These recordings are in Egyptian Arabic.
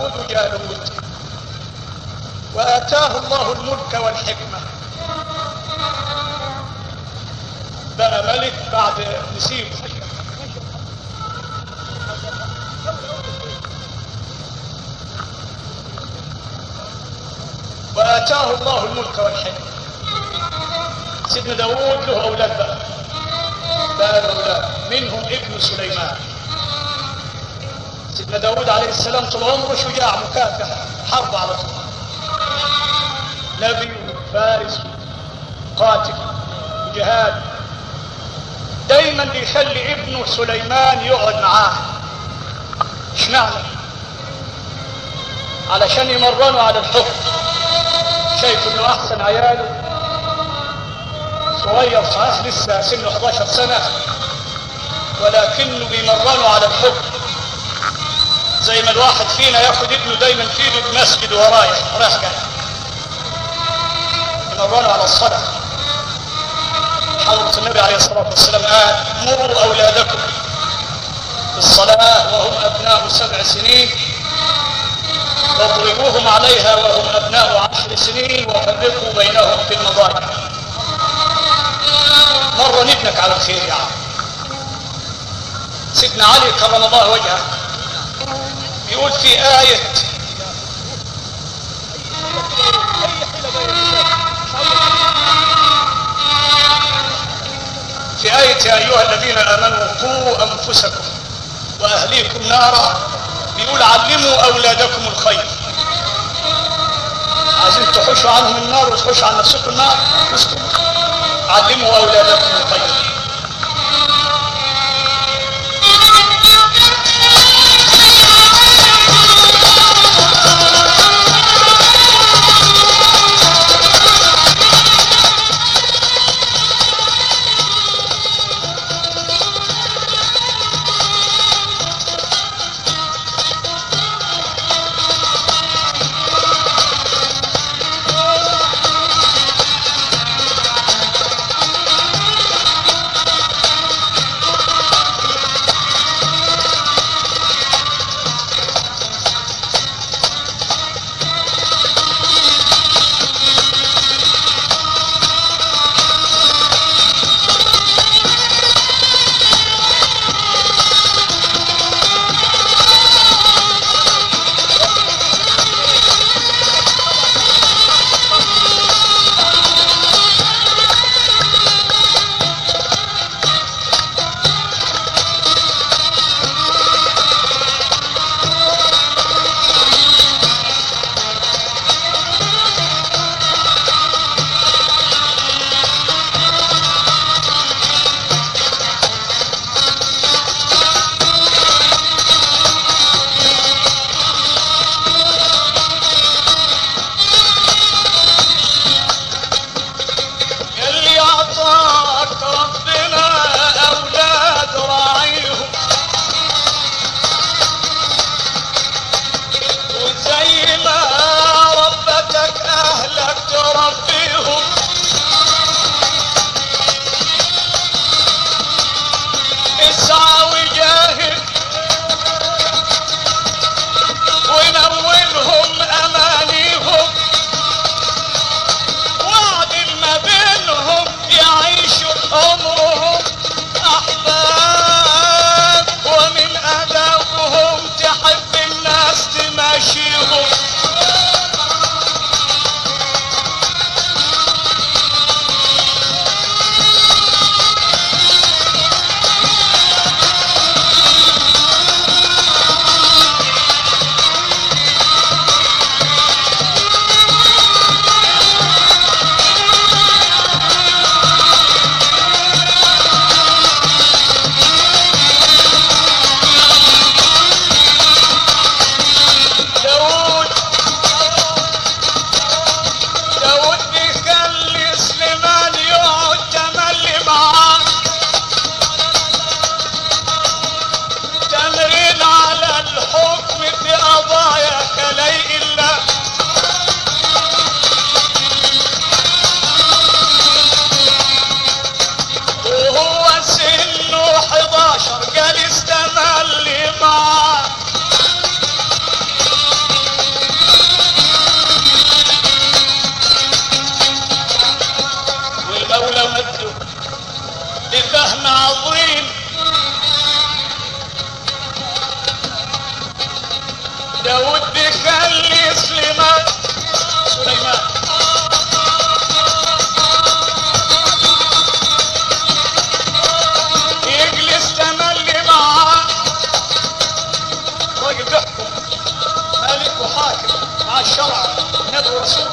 داود جالوت وآتاه الله الملك والحكمة بقى ملك بعد نسيب وآتاه الله الملك والحكمة سيدنا داود له أولاد بقى بقى الأولاد منهم ابن سليمان سيدنا داود عليه السلام طول عمره شجاع مكافح حرب على طول نبي فارس قاتل جهاد دايما يخلي ابنه سليمان يقعد معاه اشمعنى علشان يمرنوا على الحكم شايف انه احسن عياله صغير صحيح لسه سنه 11 سنة ولكنه بيمرنوا على الحكم زي ما الواحد فينا ياخد ابنه دايما في ايده المسجد ورايح رايح جاي يمرنوا على الصلاة حضرة النبي عليه الصلاة والسلام قال مروا أولادكم بالصلاة وهم أبناء سبع سنين واضربوهم عليها وهم أبناء عشر سنين وفرقوا بينهم في المضاجع مرة ابنك على الخير يا عم سيدنا علي كرم الله وجهه يقول في آية في آية يا أيها الذين آمنوا قوا أنفسكم وأهليكم نارا بيقول علموا أولادكم الخير عايزين تحوشوا عنهم النار وتحوشوا عن نفسكم النار اسكتوا علموا أولادكم الخير بفهم عظيم داود بيخلي سليمان سليمان يجلس تملي معاه راجل بيحكم ملك وحاكم مع الشرع نبي ورسول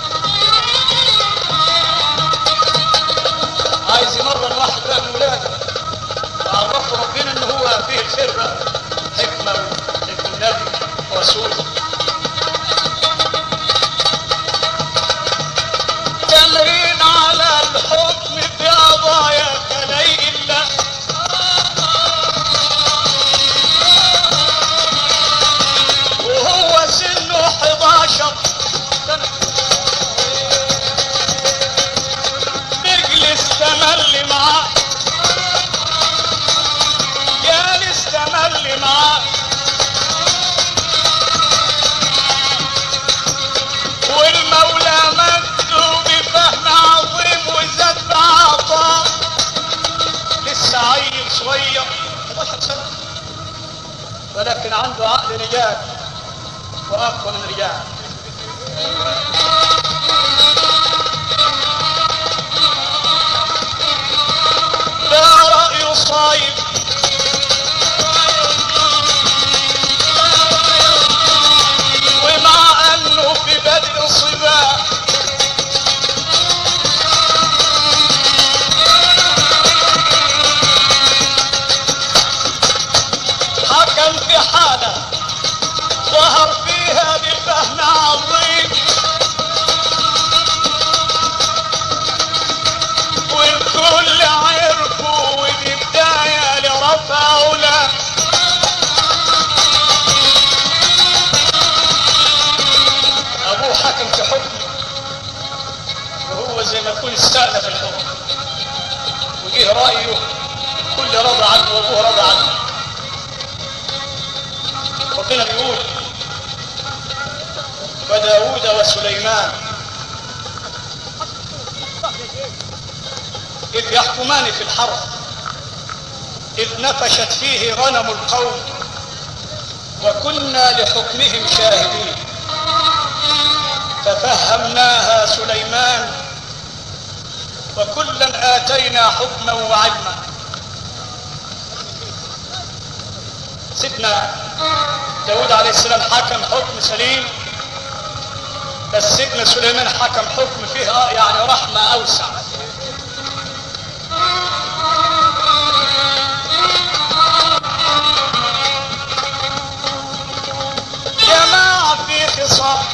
عايز يمرن واحد بقى من ولاده عرفوا ربنا ان هو فيه الخير بقى حكمه وحكم النبي ورسوله تمرين على الحكم في قضايا كلي الله وهو سنه 11 سنة نجلس تملي معاه جالس تملي معاه والمولى مجده بفهم عظيم وزاد بعطاء لسه عيل صغير 11 سنة ولكن عنده عقل رجال وأقوى من رجال لا رأي صايب ومع أنه في بدء الصباح حكم في حالة ظهر فيها بفهم عظيم والكل عرفوا ودي بداية لرفع علا أبوه حكم في حكم وهو زي ما يكون استأنف الحكم وجه رأيه كل رضى عنه وأبوه رضى عنه ربنا بيقول وداود وسليمان إذ يحكمان في الحرب إذ نفشت فيه غنم القوم وكنا لحكمهم شاهدين ففهمناها سليمان وكلا آتينا حكما وعلما سيدنا داود عليه السلام حكم حكم سليم بس سيدنا سليمان حكم حكم فيه آه يعني رحمة أوسع جماعة في خصام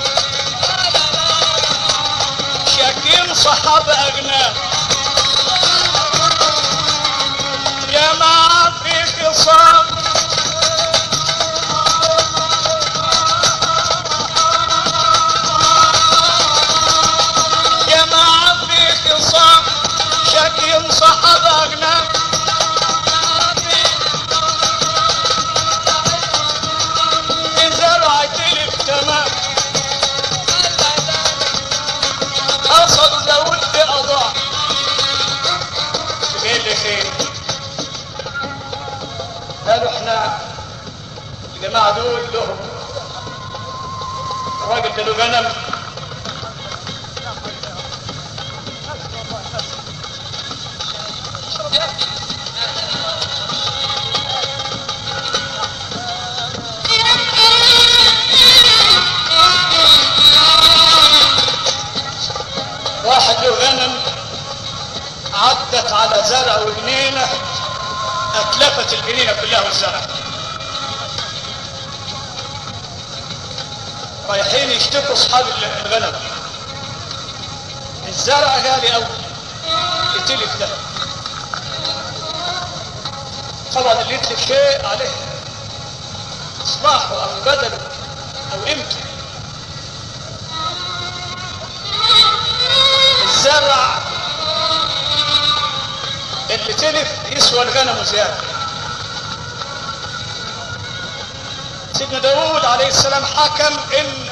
شاكين صحابة أغنام جماعة في خصام جماعة في خصام شاكين صحابة أغنام زرعت التمام أصل داود بأضاع قال لي خير قالوا احنا الجماعة دول لهم الراجل ده له غنم واحد له غنم عدت على زرع وجنينة اتلفت الجنينة كلها والزرع رايحين يشتكوا اصحاب الغنم الزرع غالي قوي يتلف ده طبعا اللي يتلف شيء عليه اصلاحه او بدله او قيمته الزرع اللي تلف يسوى الغنم زيادة سيدنا داود عليه السلام حكم ان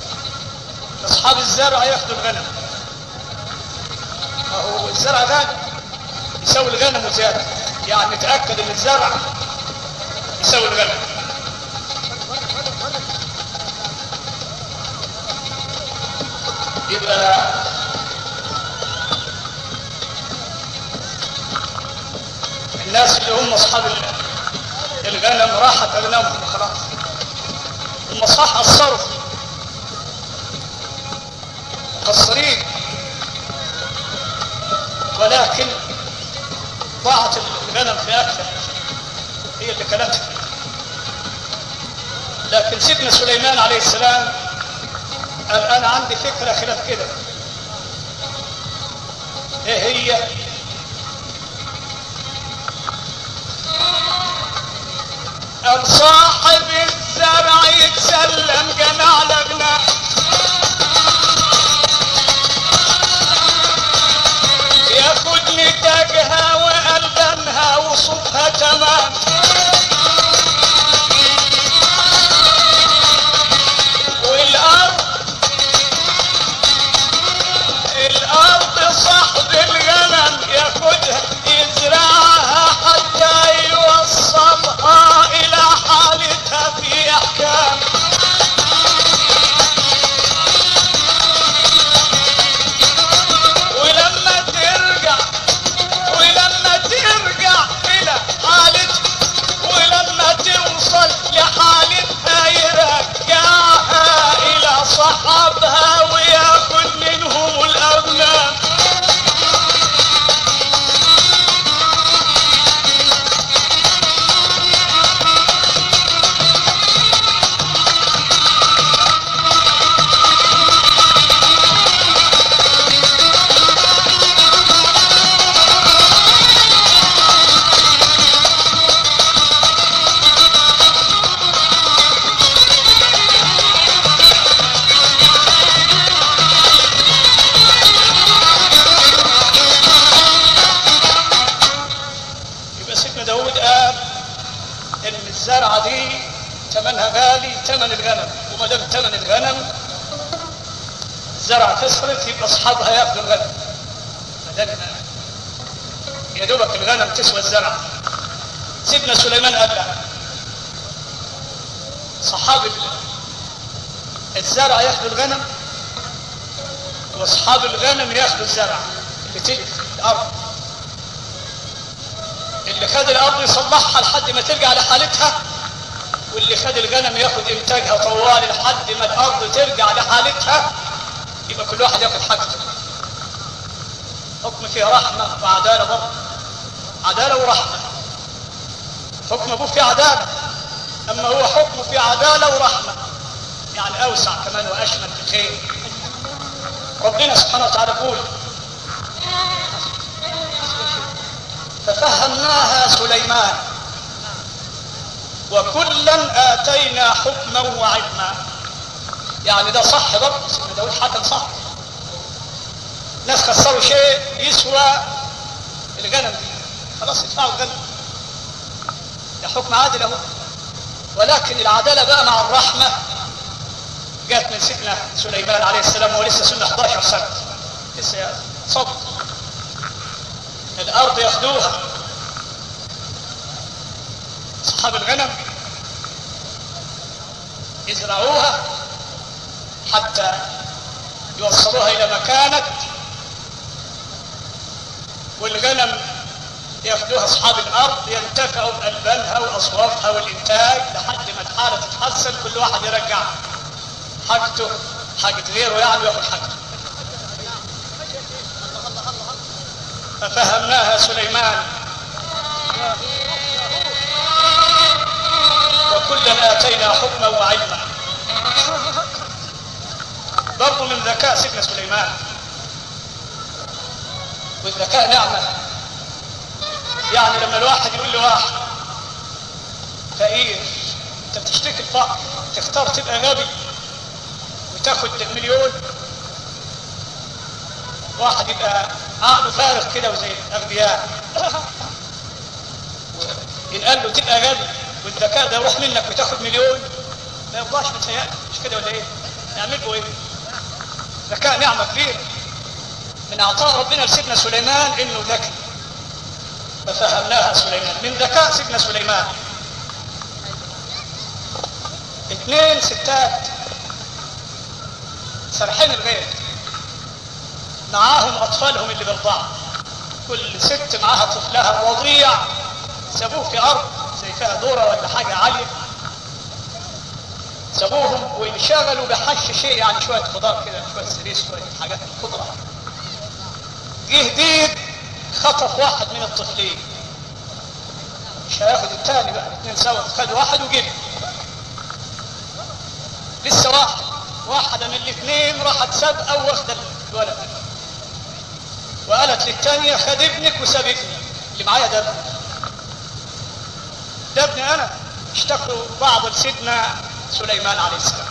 اصحاب الزرع ياخدوا الغنم هو الزرع غالي يساوي الغنم وزياده يعني نتاكد ان الزرع يساوي الغنم يبقى الناس اللي هم اصحاب الغنم راحت اغنامهم خلاص هم صح قصروا مقصرين ولكن ضاعت الغنم في اكثر هي اللي كلتها لكن سيدنا سليمان عليه السلام قال انا عندي فكره خلاف كده ايه هي قال صاحب الزرع يتسلم جمع لبنان ياخد نتاجها وألبانها وصفها تمام والأرض الأرض صاحب الغنم ياخدها يزرعها حتى يوصلها إلى حالتها في أحكام ولما ترجع ولما ترجع إلى حالتها ولما توصل لحالتها يرجعها إلى صحابها وياخد منهم الأغنام يبقى سيدنا داود قال ان الزرعه دي ثمنها غالي ثمن الغنم وما دام ثمن الغنم الزرعه تصرف يبقى اصحابها ياخذوا الغنم ما دام يا دوبك الغنم تسوى الزرعه سيدنا سليمان قال لا صحاب ال- الزرع ياخذوا الغنم واصحاب الغنم ياخذوا الزرع اللي تلف الارض اللي خد الارض يصلحها لحد ما ترجع لحالتها واللي خد الغنم ياخد انتاجها طوال لحد ما الارض ترجع لحالتها يبقى كل واحد ياخد حاجته حكم فيه رحمه وعداله برضه عداله ورحمه حكم ابوه فيه عداله اما هو حكمه فيه عداله ورحمه يعني اوسع كمان واشمل في الخير ربنا سبحانه وتعالى يقول ففهمناها سليمان وكلا آتينا حكما وعلما يعني ده صح برضه سيدنا داود حكم صح ناس خسروا شيء يسوى الغنم دي خلاص يدفعوا الغنم ده حكم عادل اهو ولكن العداله بقى مع الرحمه جات من سيدنا سليمان عليه السلام وهو لسه سنه 11 سنه لسه صبر الارض ياخدوها اصحاب الغنم يزرعوها حتى يوصلوها الى مكانة والغنم ياخدوها اصحاب الارض ينتفعوا بالبانها واصوافها والانتاج لحد ما الحاله تتحسن كل واحد يرجع حاجته حاجه غيره يعني وياخد حاجته ففهمناها سليمان وكلا اتينا حكما وعلما برضه من ذكاء سيدنا سليمان والذكاء نعمه يعني لما الواحد يقول لواحد فقير انت بتشتكي الفقر تختار تبقى غبي وتاخد مليون واحد يبقى عقله فارغ كده وزي الاغبياء ينقال له تبقى غبي والذكاء ده يروح منك وتاخد مليون ما يرضاش متهيألي مش كده ولا ايه؟ نعمل له ايه؟ ذكاء نعمه كبيره من اعطاء ربنا لسيدنا سليمان انه ذكي ففهمناها سليمان من ذكاء سيدنا سليمان اثنين ستات سرحين الغير معاهم اطفالهم اللي بالضعف كل ست معاها طفلها الرضيع سابوه في ارض زي فيها ذره ولا حاجه عاليه سابوهم وانشغلوا بحش شيء يعني شويه خضار كده شويه سريس شويه حاجات خضره جه ديب خطف واحد من الطفلين مش هياخد التاني بقى الاثنين سوا خد واحد وجيب لسه واحد واحدة من الاثنين راحت سابقة واخدة الولد وقالت للتانية خد ابنك وساب ابني اللي معايا ده ابني ده ابني انا اشتكوا بعض لسيدنا سليمان عليه السلام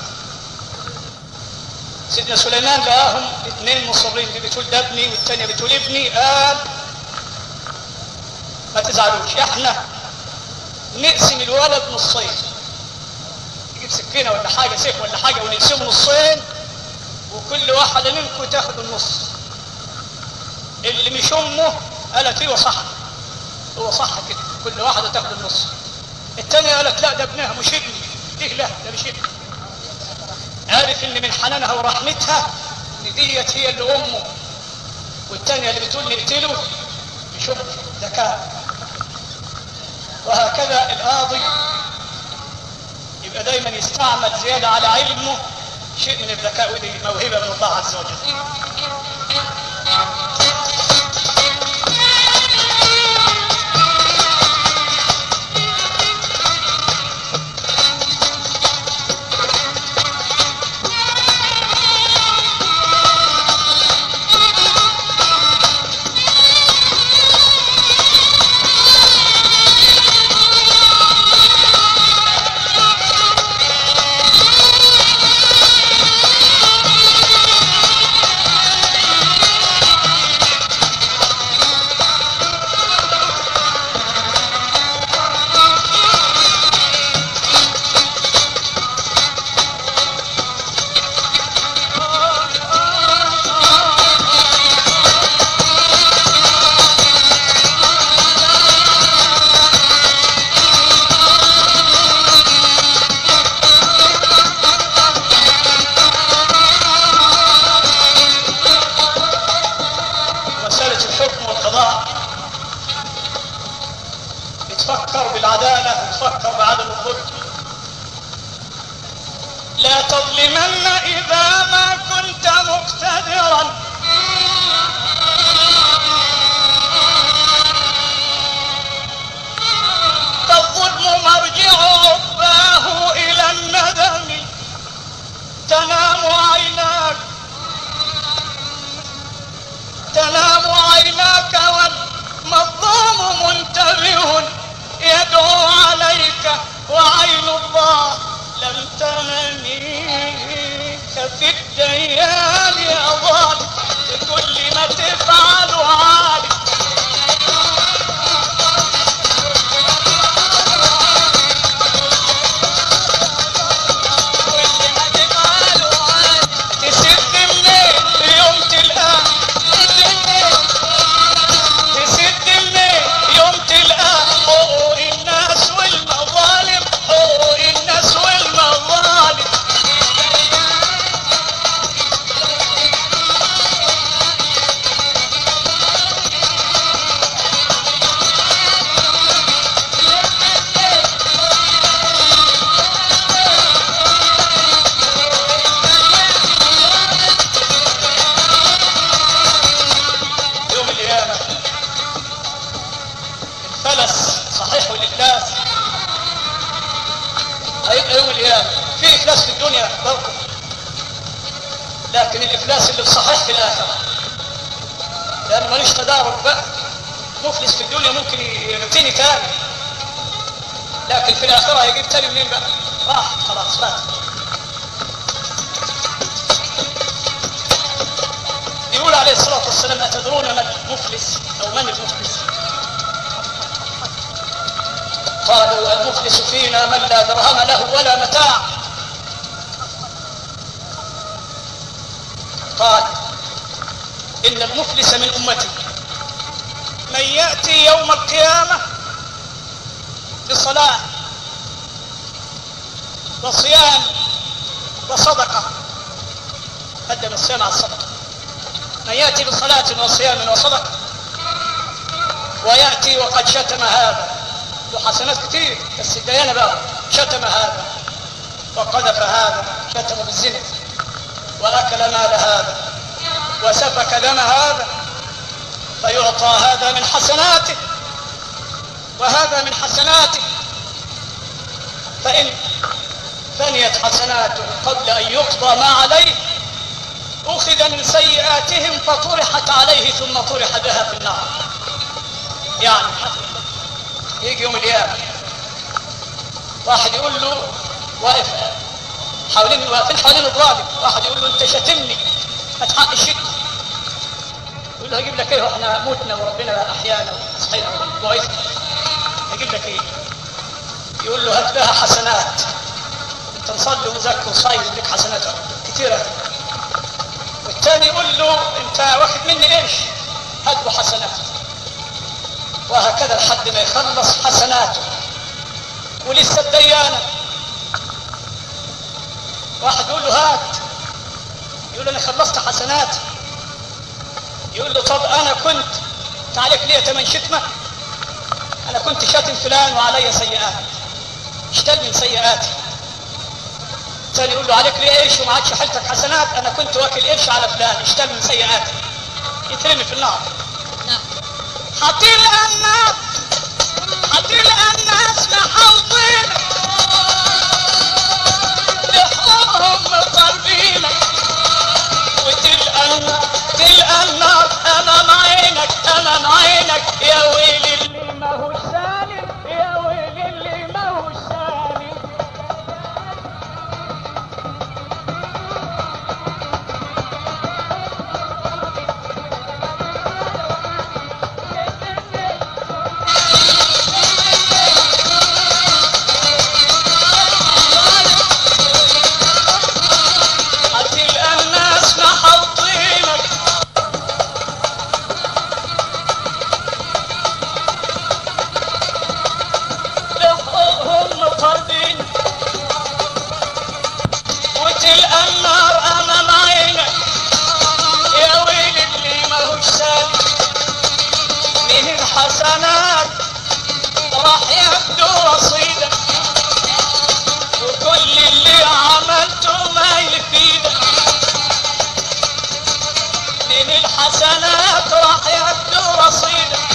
سيدنا سليمان لقاهم اثنين مصرين دي بتقول ده ابني والتانية بتقول ابني قال ما تزعلوش احنا نقسم الولد نصين نجيب سكينه ولا حاجه سيف ولا حاجه ونقسمه نصين وكل واحده منكم تاخد النص اللي مش امه قالت ايوه صح هو صح كده كل واحده تاخد النص الثانيه قالت لا ده ابنها مش ابني ليه لا ده مش ابني عارف ان من حنانها ورحمتها ان ديت هي اللي امه والثانيه اللي بتقول نقتله مش امه ذكاء وهكذا القاضي يبقى دايما يستعمل زيادة على علمه شيء من الذكاء ودي موهبة من الله عز وجل مسألة الحكم والقضاء بتفكر بالعدالة وتفكر بعدم الظلم لا تظلمن إذا ما كنت مقتدرا فالظلم مرجع عقباه إلى الندم تنام عيناك تنام عيناك والمظلوم منتبه يدعو عليك وعين الله لم تنميك في الديان يا ظالم بكل ما تفعل عالم كل ما تفعل عالم تسد منين يوم تلقاه تسد منين يوم تلقى حقوق الناس والمظالم حقوق الناس والمظالم يوم القيامة الفلس صحيح والإفلاس هيبقى يوم القيامة في إفلاس في الدنيا برضه لكن الإفلاس اللي صحيح في الآخرة لأن ماليش تدارك بقى مفلس في الدنيا ممكن يغتني تاني لكن في الآخرة هيجيب تاني منين بقى راح خلاص فات يقول عليه الصلاة والسلام أتدرون من المفلس أو من المفلس قالوا المفلس فينا من لا درهم له ولا متاع قال إن المفلس من أمتي من يأتي يوم القيامة بصلاة وصيام وصدقة قدم الصيام على الصدقة من يأتي بصلاة وصيام وصدقة ويأتي وقد شتم هذا له حسنات كتير بس الديانة بقى شتم هذا وقذف هذا شتم بالزنا وأكل مال هذا وسفك دم هذا فيعطى هذا من حسناته وهذا من حسناته فإن فنيت حسناته قبل أن يقضى ما عليه أخذ من سيئاتهم فطرحت عليه ثم طرح بها في النار يعني يجي يوم القيامة واحد يقول له واقف حوالين واقفين حوالين الظالم واحد يقول له انت شتمني ما تحقش يقول له هجيب لك ايه واحنا متنا وربنا احيانا وصحينا وعيسنا هجيب لك ايه يقول له هات لها حسنات انت مصلي ومزكي وصايم لك حسنات كثيره والثاني يقول له انت واخد مني ايش هات له حسنات وهكذا لحد ما يخلص حسناته ولسه الديانه واحد يقول له هات يقول له انا خلصت حسناتي يقول له طب انا كنت تعالك ليه تمن شتمه انا كنت شاتم فلان وعلي سيئات اشتل من سيئاتي ثاني يقول له عليك ليه ايش وما عادش حالتك حسنات انا كنت واكل قرش على فلان اشتل من سيئاتي يترمي في النار هتلقى الناس هتلقى الناس محوطين لحقهم طالبينك وتلقى النار تلقى النار امام عينك امام عينك يا ويلي اللي ما هو سالم يا ويلي اللي ما هو سالم هتلقى الناس محوطينك لحقهم طالبين وتلقى النار امام عينك يا ويل اللي ماهوش سالم من الحسنات راح يبدو رصيدك وكل اللي عملته ما يفيدك من الحسنات راح يبدو رصيدك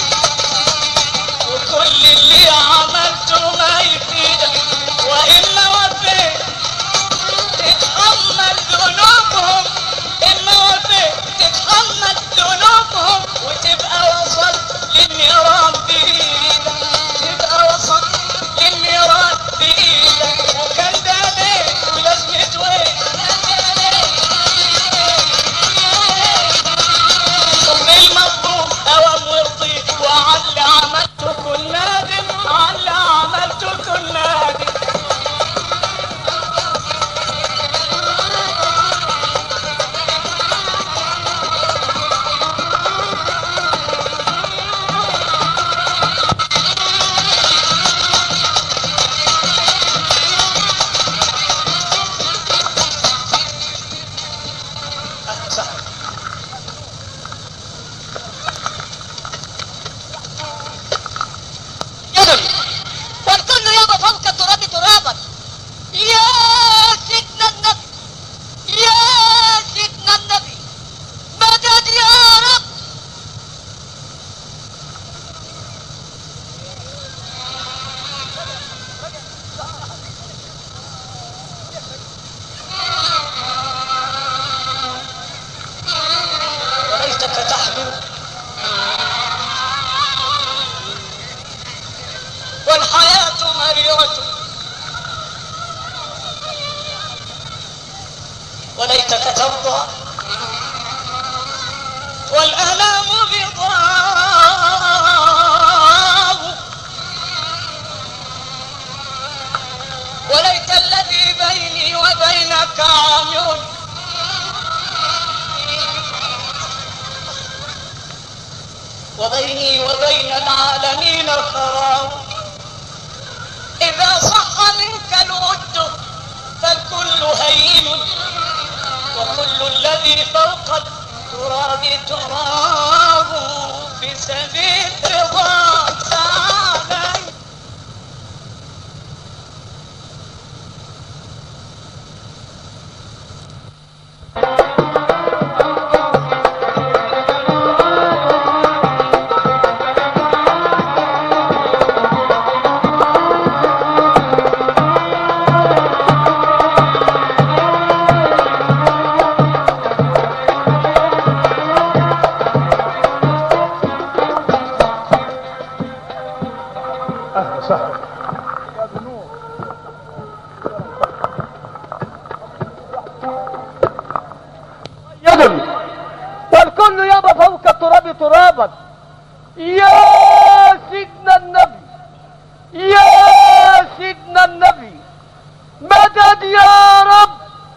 وكل اللي عملته ما يفيدك وإلا وفيت تتحمل ذنوبهم إما وفيت تتحمل ذنوبهم وتبقى وصلت للنيران بإيدك تبقى وصلت للنيران بإيدك وكان ده ليه ولازمته ايه ثم المظلوم اوام ويرضيك وعلى اللي عملته كل نادم على اللي عملته كل نادم صح يدري والكل يابا فوق التراب ترابا يا سيدنا النبي يا سيدنا النبي مدد يا رب وليتك تحمل والحياة مريرة وليتك ترضى والآلام بضاغ وليت الذي بيني وبينك عامر وبيني وبين العالمين فراغ إذا صح منك الود فالكل هين وكل الذي فوق التراب تراب في سبيل رضاك تعالى اهلا وسهلا يد والكل يضع فوق التراب ترابا يا سيدنا النبي يا سيدنا النبي مدد يا رب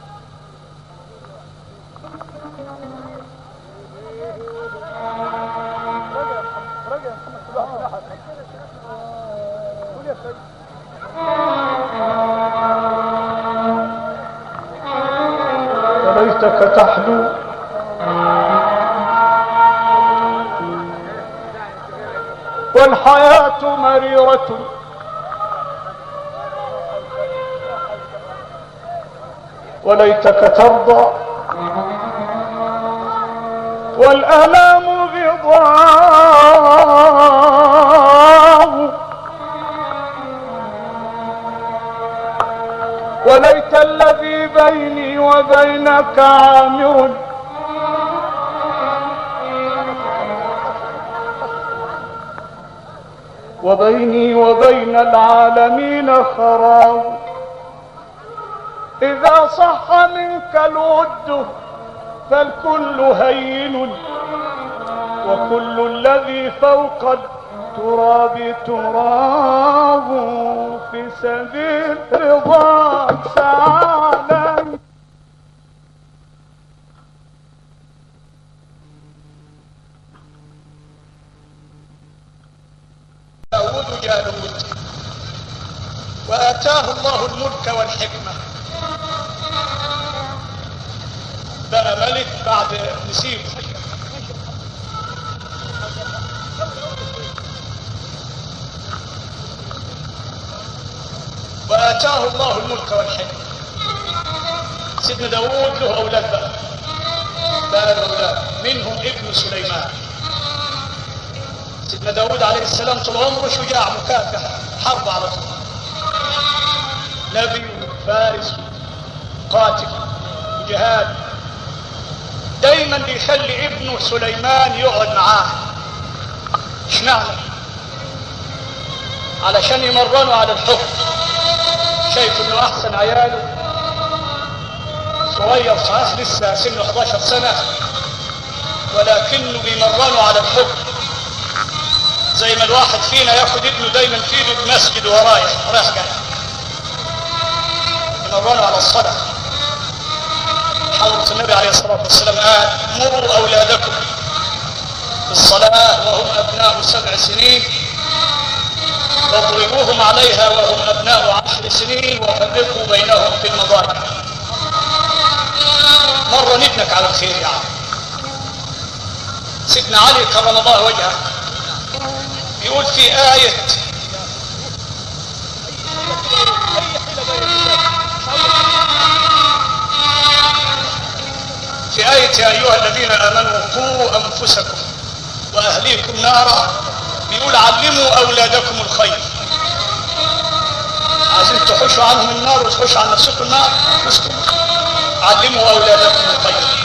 وليتك تحلو والحياة مريرة وليتك ترضى والآلام بضاع وليت الذي بيني وبينك عامر وبيني وبين العالمين خراب إذا صح منك الود فالكل هين وكل الذي فوق التراب تراب في سبيل رضاك تعالى داود جالوت وآتاه الله الملك والحكمة بقى ملك بعد نسيب وآتاه الله الملك والحكمة سيدنا داود له أولاد بقى بقى له أولاد منهم ابن سليمان سيدنا داود عليه السلام طول عمره شجاع مكافح حرب على طول نبي فارس قاتل جهاد دايما بيخلي ابنه سليمان يقعد معاه اشمعنى علشان يمرنوا على الحكم شايف انه احسن عياله صغير صحيح لسه سنه 11 سنه ولكنه بيمرنوا على الحكم زي ما الواحد فينا ياخد ابنه دايما في ايده المسجد ورايح رايح جاي يمرنوا على الصلاه حضرة النبي عليه الصلاة والسلام قال مروا أولادكم بالصلاة وهم أبناء سبع سنين واضربوهم عليها وهم أبناء عشر سنين وفرقوا بينهم في المضاجع مرة ابنك على الخير يا عم سيدنا علي كرم الله وجهه يقول في آية في آية يا أيها الذين آمنوا قوا أنفسكم وأهليكم نارا بيقول علموا أولادكم الخير عايزين تحوشوا عنهم النار وتحوشوا عن نفسكم النار اسكتوا علموا أولادكم الخير